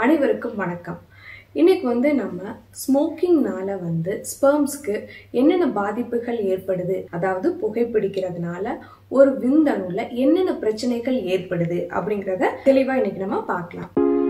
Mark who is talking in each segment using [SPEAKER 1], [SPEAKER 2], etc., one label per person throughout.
[SPEAKER 1] அனைவருக்கும் வணக்கம் இன்னைக்கு வந்து நம்ம ஸ்மோக்கிங்னால வந்து ஸ்பெர்ம்ஸ்க்கு என்னென்ன பாதிப்புகள் ஏற்படுது அதாவது புகைப்பிடிக்கிறதுனால ஒரு விந்தணுல என்னென்ன பிரச்சனைகள் ஏற்படுது அப்படிங்கிறத தெளிவா இன்னைக்கு நம்ம பார்க்கலாம்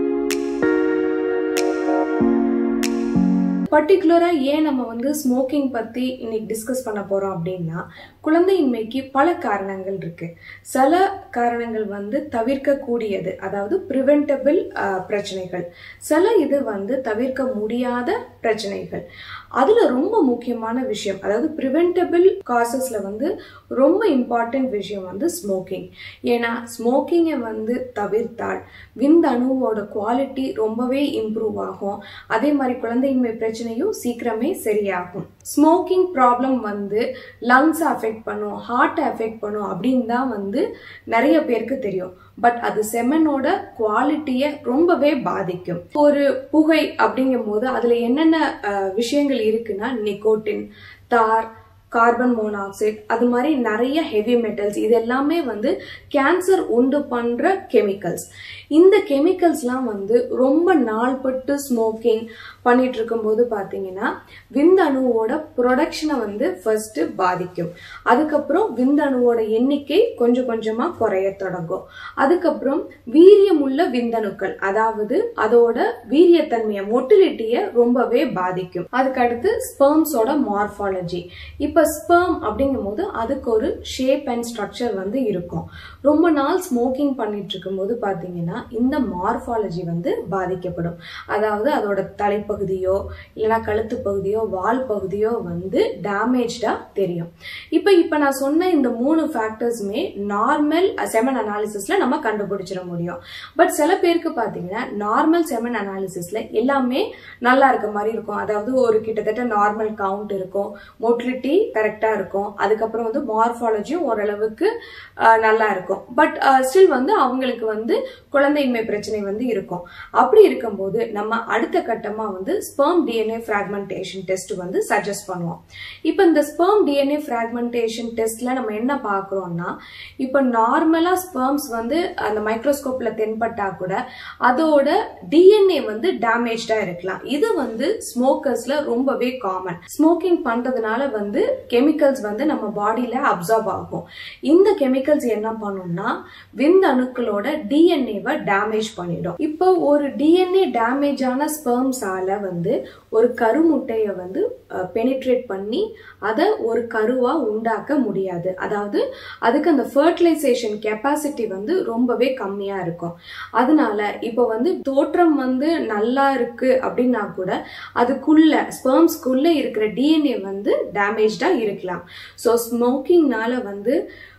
[SPEAKER 1] பர்டிகுலரா ஏன் நம்ம வந்து ஸ்மோக்கிங் பத்தி இன்னைக்கு டிஸ்கஸ் பண்ண போறோம் அப்படின்னா குழந்தையின்மைக்கு பல காரணங்கள் இருக்கு சில காரணங்கள் வந்து தவிர்க்க கூடியது அதாவது ப்ரிவென்டபிள் பிரச்சனைகள் சில இது வந்து தவிர்க்க முடியாத பிரச்சனைகள் அதுல ரொம்ப முக்கியமான விஷயம் அதாவது ப்ரிவென்டபிள் காசஸ்ல வந்து ரொம்ப இம்பார்ட்டன்ட் விஷயம் வந்து ஸ்மோக்கிங் ஏன்னா ஸ்மோக்கிங்கை வந்து தவிர்த்தால் விந்தணுவோட குவாலிட்டி ரொம்பவே இம்ப்ரூவ் ஆகும் அதே மாதிரி குழந்தையின்மை பிரச்சனையும் சீக்கிரமே சரியாகும் ஸ்மோக்கிங் ப்ராப்ளம் வந்து லங்ஸ் அஃபெக்ட் பண்ணும் ஹார்ட் அஃபெக்ட் பண்ணும் அப்படின்னு தான் வந்து நிறைய பேருக்கு தெரியும் பட் அது செமனோட குவாலிட்டியை ரொம்பவே பாதிக்கும் ஒரு புகை அப்படிங்கும் போது அதுல என்னென்ன அஹ், விஷயங்கள் இருக்குன்னா நிக்கோட்டின் தார் கார்பன் மோனாக்சைடு அது மாதிரி நிறைய ஹெவி மெட்டல்ஸ் இது எல்லாமே வந்து கேன்சர் உண்டு பண்ற கெமிக்கல்ஸ் இந்த கெமிக்கல்ஸ்லாம் வந்து ரொம்ப நாள்பட்டு ஸ்மோக்கிங் பண்ணிட்டு இருக்கும்போது பாத்தீங்கன்னா விந்தணுவோட ப்ரொடக்ஷனை வந்து ஃபர்ஸ்ட் பாதிக்கும் அதுக்கப்புறம் விந்தணுவோட எண்ணிக்கை கொஞ்சம் கொஞ்சமா குறைய தொடங்கும் அதுக்கப்புறம் வீரியமுள்ள விந்தணுக்கள் அதாவது அதோட வீரியத்தன்மையை மொட்டிலிட்டியை ரொம்பவே பாதிக்கும் அதுக்கு அடுத்து ஸ்பெர்ம்ஸோட மார்பாலஜி இப்ப ஸ்பெர்ம் அப்படிங்கும் போது அதுக்கு ஒரு ஷேப் அண்ட் ஸ்ட்ரக்சர் வந்து இருக்கும் ரொம்ப நாள் ஸ்மோக்கிங் பண்ணிட்டு இருக்கும்போது பாத்தீங்கன்னா இந்த மார்பாலஜி வந்து பாதிக்கப்படும் அதாவது அதோட தலைப்பகுதியோ இல்லைன்னா கழுத்து பகுதியோ வால் பகுதியோ வந்து டேமேஜ்டா தெரியும் இப்ப இப்ப நான் சொன்ன இந்த மூணு ஃபேக்டர்ஸுமே நார்மல் செமன் அனாலிசிஸ்ல நம்ம கண்டுபிடிச்சிட முடியும் பட் சில பேருக்கு பாத்தீங்கன்னா நார்மல் செமன் அனாலிசிஸ்ல எல்லாமே நல்லா இருக்க மாதிரி இருக்கும் அதாவது ஒரு கிட்டத்தட்ட நார்மல் கவுண்ட் இருக்கும் மோட்டிலிட்டி கரெக்டா இருக்கும் அதுக்கப்புறம் வந்து மார்பாலஜியும் ஓரளவுக்கு அஹ், நல்லா இருக்கும் பட் ஸ்டில் வந்து அவங்களுக்கு வந்து குழந்தையின்மை பிரச்சனை வந்து இருக்கும் அப்படி இருக்கும்போது நம்ம அடுத்த கட்டமா வந்து ஸ்பெர்ம் டிஎன்ஏ ஃபிராக்மெண்டேஷன் டெஸ்ட் வந்து சஜஸ்ட் பண்ணுவோம் இப்போ இந்த ஸ்பெர்ம் டிஎன்ஏ ஃபிராக்மெண்டேஷன் டெஸ்ட்ல நம்ம என்ன பார்க்குறோம்னா இப்போ நார்மலா ஸ்பெர்ம்ஸ் வந்து அந்த மைக்ரோஸ்கோப்ல தென்பட்டா கூட அதோட டிஎன்ஏ வந்து டேமேஜ்டா இருக்கலாம் இது வந்து ஸ்மோக்கர்ஸ்ல ரொம்பவே காமன் ஸ்மோக்கிங் பண்றதுனால வந்து கெமிக்கல்ஸ் வந்து நம்ம பாடியில அப்சார்ப் ஆகும் இந்த கெமிக்கல்ஸ் என்ன பண்ணும்னா விந்தணுக்களோட டிஎன்ஏவை டேமேஜ் பண்ணிடும் இப்போ ஒரு டிஎன்ஏ டேமேஜ் ஆன ஸ்பெர்ம்ஸால வந்து ஒரு கருமுட்டையை வந்து பெனிட்ரேட் பண்ணி அதை ஒரு கருவா உண்டாக்க முடியாது அதாவது அதுக்கு அந்த ஃபர்டிலைசேஷன் கெப்பாசிட்டி வந்து ரொம்பவே கம்மியா இருக்கும் அதனால இப்போ வந்து தோற்றம் வந்து நல்லா இருக்கு அப்படின்னா கூட அதுக்குள்ள ஸ்பெர்ம்ஸ்க்குள்ள இருக்கிற டிஎன்ஏ வந்து டேமேஜ்டா இருக்கலாம் ஸோ ஸ்மோக்கிங்னால வந்து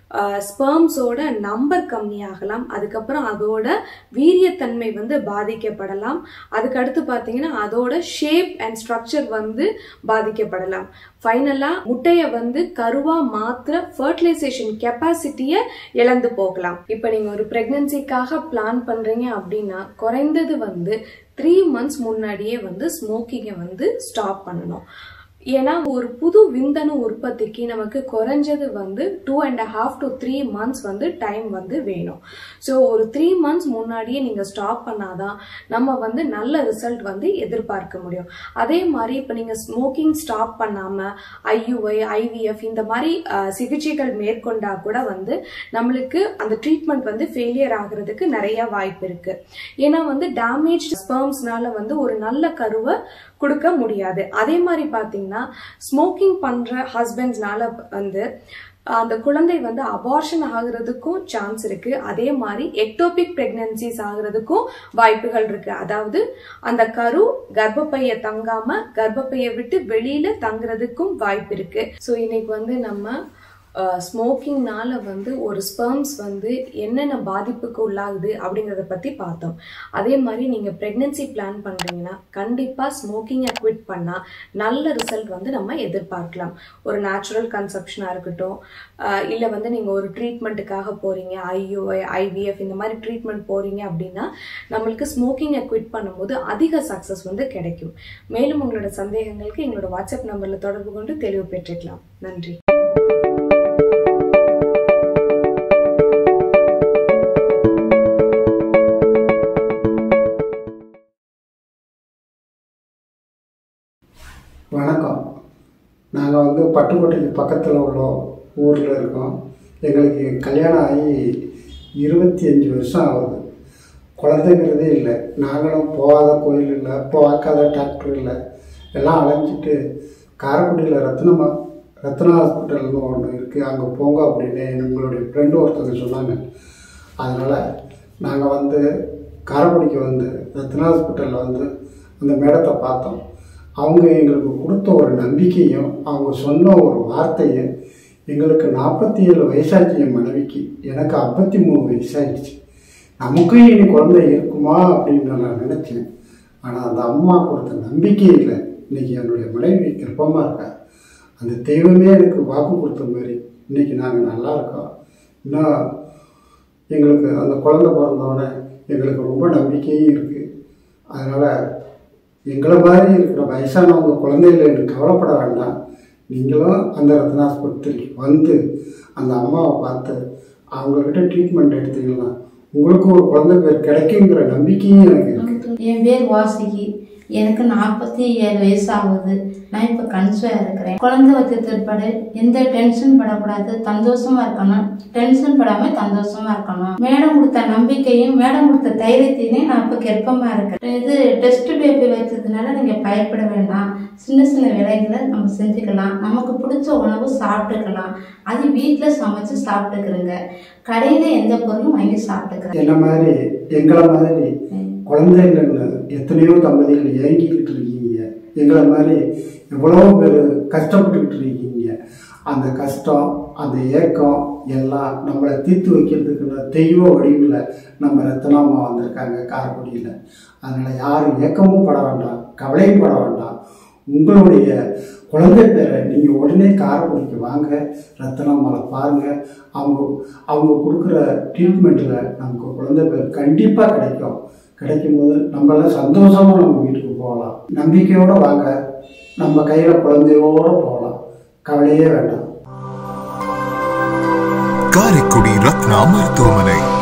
[SPEAKER 1] ஸ்பெர்ம்ஸோட நம்பர் கம்மியாகலாம் அதுக்கப்புறம் அதோட வீரியத்தன்மை வந்து பாதிக்கப்படலாம் அதுக்கு அடுத்து பார்த்தீங்கன்னா அதோட ஷேப் அண்ட் ஸ்ட்ரக்சர் வந்து பாதிக்கப்படலாம் ஃபைனலா முட்டைய வந்து கருவா மாத்திர ஃபர்டிலைசேஷன் கெப்பாசிட்டியை இழந்து போகலாம் இப்போ நீங்க ஒரு பிரெக்னன்சிக்காக பிளான் பண்றீங்க அப்படின்னா குறைந்தது வந்து த்ரீ மந்த்ஸ் முன்னாடியே வந்து ஸ்மோக்கிங்கை வந்து ஸ்டாப் பண்ணணும் ஏன்னா ஒரு புது விந்தணு உற்பத்திக்கு நமக்கு குறைஞ்சது வந்து two and half to three months வந்து டைம் வந்து வேணும் ஸோ ஒரு த்ரீ மந்த்ஸ் முன்னாடியே நீங்க ஸ்டாப் பண்ணாதான் நம்ம வந்து நல்ல ரிசல்ட் வந்து எதிர்பார்க்க முடியும் அதே மாதிரி இப்போ நீங்க ஸ்மோக்கிங் ஸ்டாப் பண்ணாம ஐயுஐ ஐவிஎஃப் இந்த மாதிரி அஹ், சிகிச்சைகள் மேற்கொண்டா கூட வந்து நம்மளுக்கு அந்த ட்ரீட்மெண்ட் வந்து ஃபெயிலியர் ஆகுறதுக்கு நிறைய வாய்ப்பு இருக்கு ஏன்னா வந்து டேமேஜ் ஸ்பெர்ம்ஸ்னால வந்து ஒரு நல்ல கருவை கொடுக்க முடியாது அதே மாதிரி பாத்தீங்கன்னா ஸ்மோக்கிங் பண்ற ஹஸ்பண்ட்ஸ்னால வந்து அந்த குழந்தை வந்து அபார்ஷன் ஆகுறதுக்கும் சான்ஸ் இருக்கு அதே மாதிரி எக்டோபிக் பிரெக்னன்சிஸ் ஆகுறதுக்கும் வாய்ப்புகள் இருக்கு அதாவது அந்த கரு கர்ப்பப்பைய தங்காம கர்ப்பப்பைய விட்டு வெளியில தங்குறதுக்கும் வாய்ப்பு இருக்கு ஸோ இன்னைக்கு வந்து நம்ம ஸ்மோக்கிங்னால வந்து ஒரு ஸ்பெர்ம்ஸ் வந்து என்னென்ன பாதிப்புக்கு உள்ளாகுது அப்படிங்கிறத பற்றி பார்த்தோம் அதே மாதிரி நீங்கள் ப்ரெக்னென்சி பிளான் பண்ணுறீங்கன்னா கண்டிப்பாக ஸ்மோக்கிங்கை குவிட் பண்ணால் நல்ல ரிசல்ட் வந்து நம்ம எதிர்பார்க்கலாம் ஒரு நேச்சுரல் கன்செப்ஷனாக இருக்கட்டும் இல்லை வந்து நீங்கள் ஒரு ட்ரீட்மெண்ட்டுக்காக போகிறீங்க ஐயூஐ ஐவிஎஃப் இந்த மாதிரி ட்ரீட்மெண்ட் போகிறீங்க அப்படின்னா நம்மளுக்கு ஸ்மோக்கிங்கை குவிட் பண்ணும்போது அதிக சக்ஸஸ் வந்து கிடைக்கும் மேலும் உங்களோட சந்தேகங்களுக்கு எங்களோட வாட்ஸ்அப் நம்பரில் தொடர்பு கொண்டு தெளிவு பெற்றுக்கலாம் நன்றி
[SPEAKER 2] பட்டுக்கோட்டைக்கு பக்கத்தில் உள்ள ஊரில் இருக்கோம் எங்களுக்கு கல்யாணம் ஆகி இருபத்தி அஞ்சு வருஷம் ஆகுது குழந்தைங்கிறதே இல்லை நாங்களும் போகாத கோயில் இல்லை பார்க்காத டாக்டர் இல்லை எல்லாம் அலைஞ்சிட்டு காரைக்குடியில் ரத்னமா ரத்னா ஹாஸ்பிட்டல்னு ஒன்று இருக்குது அங்கே போங்க அப்படின்னு எங்களுடைய ஃப்ரெண்டு ஒருத்தவங்க சொன்னாங்க அதனால் நாங்கள் வந்து காரைக்குடிக்கு வந்து ரத்னா ஹாஸ்பிட்டலில் வந்து அந்த மேடத்தை பார்த்தோம் அவங்க எங்களுக்கு கொடுத்த ஒரு நம்பிக்கையும் அவங்க சொன்ன ஒரு வார்த்தையும் எங்களுக்கு நாற்பத்தி ஏழு வயசாச்சு என் மனைவிக்கு எனக்கு ஐம்பத்தி மூணு வயசாகிடுச்சு நமக்கும் இனி குழந்தை இருக்குமா அப்படின்னு நான் நினச்சேன் ஆனால் அந்த அம்மா கொடுத்த நம்பிக்கையில் இன்னைக்கு என்னுடைய மனைவி கிருப்பமாக இருக்கா அந்த தெய்வமே எனக்கு வாக்கு கொடுத்த மாதிரி இன்னைக்கு நாங்கள் நல்லா இருக்கோம் இன்னும் எங்களுக்கு அந்த குழந்தை பிறந்தோடனே எங்களுக்கு ரொம்ப நம்பிக்கையும் இருக்குது அதனால் எங்களை மாதிரி இருக்கிற வயசானவங்க குழந்தைகள் என்று கவலைப்பட வேண்டாம் நீங்களும் அந்த ரத்னாஸ்பத்திரிக்கு வந்து அந்த அம்மாவை பார்த்து அவங்கக்கிட்ட ட்ரீட்மெண்ட் எடுத்தீங்கன்னா உங்களுக்கு ஒரு குழந்தை பேர் கிடைக்குங்கிற நம்பிக்கையும் எனக்கு இருக்குது
[SPEAKER 3] என் பேர் வாசுகி எனக்கு நாற்பத்தி ஏழு வயசு ஆகுது நான் இப்போ கன்சிவாக இருக்கிறேன் குழந்தை வச்ச பிற்பாடு எந்த டென்ஷன் படக்கூடாது சந்தோஷமா இருக்கணும் டென்ஷன் படாம சந்தோஷமா இருக்கணும் மேடம் கொடுத்த நம்பிக்கையும் மேடம் கொடுத்த தைரியத்தையும் நான் இப்போ கெப்பமா இருக்கேன் இது டெஸ்ட் பேபி வச்சதுனால நீங்க பயப்பட வேண்டாம் சின்ன சின்ன வேலைகளை நம்ம செஞ்சுக்கலாம் நமக்கு பிடிச்ச உணவு சாப்பிட்டுக்கலாம் அது வீட்டில் சமைச்சு சாப்பிட்டுக்கிறோங்க கடையில் எந்த பொருளும் வாங்கி சாப்பிட்டுக்கிறேன்
[SPEAKER 2] என்ன மாதிரி எங்களை மாதிரி குழந்தைகள்னு எத்தனையோ தம்பதிகள் இயங்கிக்கிட்டு இருக்கீங்க எங்களை மாதிரி எவ்வளோ பேர் கஷ்டப்பட்டுக்கிட்டு இருக்கீங்க அந்த கஷ்டம் அந்த ஏக்கம் எல்லாம் நம்மளை தீர்த்து வைக்கிறதுக்குன்னு தெய்வ வடிவில் நம்ம ரத்னாமா வந்திருக்காங்க காரைக்குடியில் அதனால் யாரும் ஏக்கமும் பட வேண்டாம் கவலையும் பட வேண்டாம் உங்களுடைய குழந்தை பேரை நீங்கள் உடனே காரைக்குடிக்கு வாங்க ரத்தனாமலை பாருங்கள் அவங்க அவங்க கொடுக்குற ட்ரீட்மெண்ட்டில் நமக்கு குழந்தை பேர் கண்டிப்பாக கிடைக்கும் கிடைக்கும் போது நம்மளாம் சந்தோஷமாக நம்ம வீட்டுக்கு போகலாம் நம்பிக்கையோடு வாங்க நம்ம கையில் குழந்தையோடு போகலாம் கவலையே வேண்டாம்
[SPEAKER 4] காரைக்குடி ரத்னா மருத்துவமனை